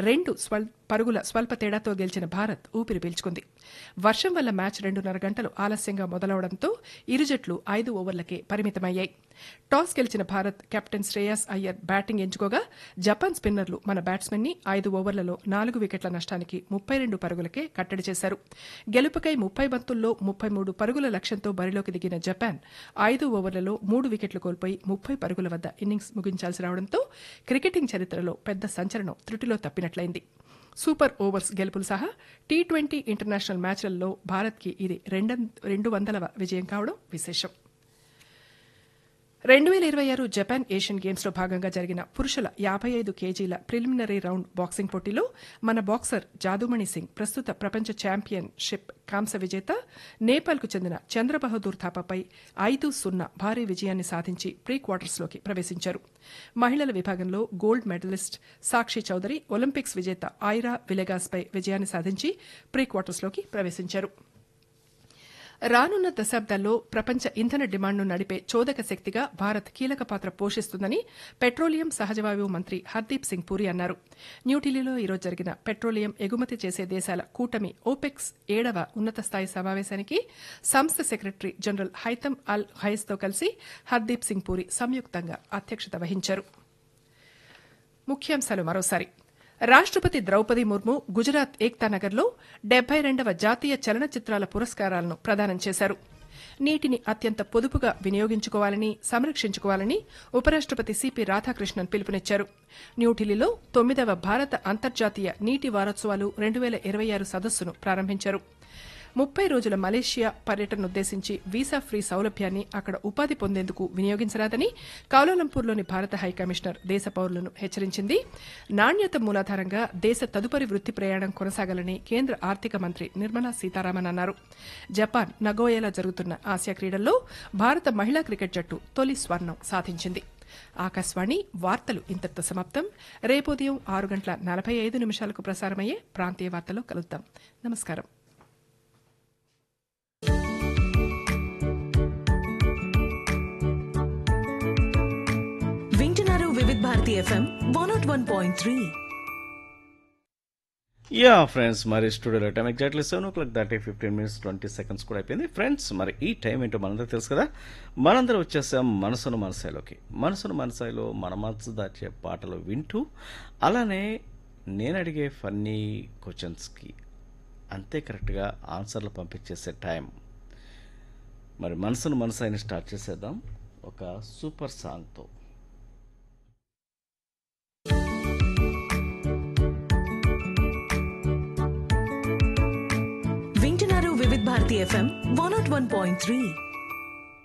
రెండు స్వల్ పరుగుల స్వల్ప తేడాతో గెలిచిన భారత్ ఊపిరి పీల్చుకుంది వర్షం వల్ల మ్యాచ్ రెండున్నర గంటలు ఆలస్యంగా మొదలవడంతో ఇరు జట్లు ఐదు ఓవర్లకే పరిమితమయ్యాయి టాస్ గెలిచిన భారత్ కెప్టెన్ శ్రేయస్ అయ్యర్ బ్యాటింగ్ ఎంచుకోగా జపాన్ స్పిన్నర్లు మన బ్యాట్స్మెన్ ని ఐదు ఓవర్లలో నాలుగు వికెట్ల నష్టానికి ముప్పై రెండు పరుగులకే కట్టడి చేశారు గెలుపుకై ముప్పై బంతుల్లో ముప్పై మూడు పరుగుల లక్ష్యంతో బరిలోకి దిగిన జపాన్ ఐదు ఓవర్లలో మూడు వికెట్లు కోల్పోయి ముప్పై పరుగుల వద్ద ఇన్నింగ్స్ ముగించాల్సి రావడంతో క్రికెటింగ్ చరిత్రలో పెద్ద సంచలనం త్రుటిలో తప్పినట్లయింది సూపర్ ఓవర్స్ గెలుపులు సహా టీ ట్వంటీ ఇంటర్నేషనల్ మ్యాచ్లలో భారత్కి ఇది రెండు వందలవ విజయం కావడం విశేషం రెండు వేల ఇరవై ఆరు జపాన్ ఏషియన్ గేమ్స్లో భాగంగా జరిగిన పురుషుల యాభై ఐదు కేజీల ప్రిలిమినరీ రౌండ్ బాక్సింగ్ పోటీలో మన బాక్సర్ జాదుమణి సింగ్ ప్రస్తుత ప్రపంచ ఛాంపియన్షిప్ కాంస్య విజేత నేపాల్కు చెందిన చంద్రబహదూర్ థాపాపై ఐదు సున్నా భారీ విజయాన్ని సాధించి ప్రీ క్వార్టర్స్లోకి ప్రవేశించారు మహిళల విభాగంలో gold medalist Sakshi Chaudhary Olympics విజేత ఐరా విలెగాస్పై విజయాన్ని సాధించి ప్రీ క్వార్టర్స్లోకి ప్రవేశించారు రానున్న దశాబ్దాల్లో ప్రపంచ ఇంధన డిమాండ్ను నడిపే చోదక శక్తిగా భారత్ కీలక పాత్ర పోషిస్తుందని పెట్రోలియం సహజవాయువు మంత్రి హర్దీప్ సింగ్ పూరి అన్నారు న్యూఢిల్లీలో ఈరోజు జరిగిన పెట్రోలియం ఎగుమతి చేసే దేశాల కూటమి ఓపెక్స్ ఏడవ ఉన్నత స్థాయి సమావేశానికి సంస్థ సెక్రటరీ జనరల్ హైతమ్ అల్ హైస్తో కలిసి హర్దీప్ సింగ్ పూరి సంయుక్తంగా అధ్యక్షత వహించారు ముఖ్యాంశాలు మరోసారి రాష్టపతి ద్రౌపది ముర్ము గుజరాత్ ఏక్తా నగర్లో డెబ్బై రెండవ జాతీయ చలనచిత్రాల పురస్కారాలను ప్రదానం చేశారు నీటిని అత్యంత పొదుపుగా వినియోగించుకోవాలని సంరక్షించుకోవాలని ఉపరాష్టపతి సిపి రాధాకృష్ణన్ పిలుపునిచ్చారు న్యూఢిల్లీలో తొమ్మిదవ భారత అంతర్జాతీయ నీటి వారోత్సవాలు రెండు వేల ఇరవై ఆరు సదస్సును ప్రారంభించారు ముప్పై రోజుల మలేషియా పర్యటననుద్దేశించి వీసా ఫ్రీ సౌలభ్యాన్ని అక్కడ ఉపాధి పొందేందుకు వినియోగించరాదని కౌలాలంపూర్లోని భారత హైకమిషనర్ దేశ పౌరులను హెచ్చరించింది నాణ్యత మూలాధారంగా దేశ తదుపరి వృత్తి ప్రయాణం కొనసాగాలని కేంద్ర ఆర్థిక మంత్రి నిర్మలా సీతారామన్ అన్నారు జపాన్ నగోయాలో జరుగుతున్న ఆసియా క్రీడల్లో భారత మహిళా క్రికెట్ జట్టు తొలి స్వర్ణం సాధించింది ఆకాశవాణి వార్తలు ఇంతటితో సమాప్తం రేపు ఉదయం ఆరు గంటల నలభై ఐదు నిమిషాలకు ప్రసారమయ్యే ప్రాంతీయ వార్తలో కలుద్దాం నమస్కారం వింటున్నారు Vividh Bharati FM one not one point three yeah friends మరి స్టూడియోలో time exactly seven o'clock దాటి ఫిఫ్టీన్ మినిట్స్ ట్వంటీ సెకండ్స్ కూడా అయిపోయింది ఫ్రెండ్స్ మరి ఈ టైం ఏంటో మనందరూ తెలుసు కదా మనందరం వచ్చేసాం మనసును మనసాయిలోకి మనసును మనసాయిలో మన మనసు దాచే పాటలు వింటూ అలానే నేను అడిగే ఫన్నీ క్వశ్చన్స్కి అంతే కరెక్ట్గా ఆన్సర్లు పంపించేసే టైం మరి మనసును మనసాయిని స్టార్ట్ చేసేద్దాం ఒక సూపర్ సాంగ్తో వింటున్నారు Vividh Bharati FM one not one point three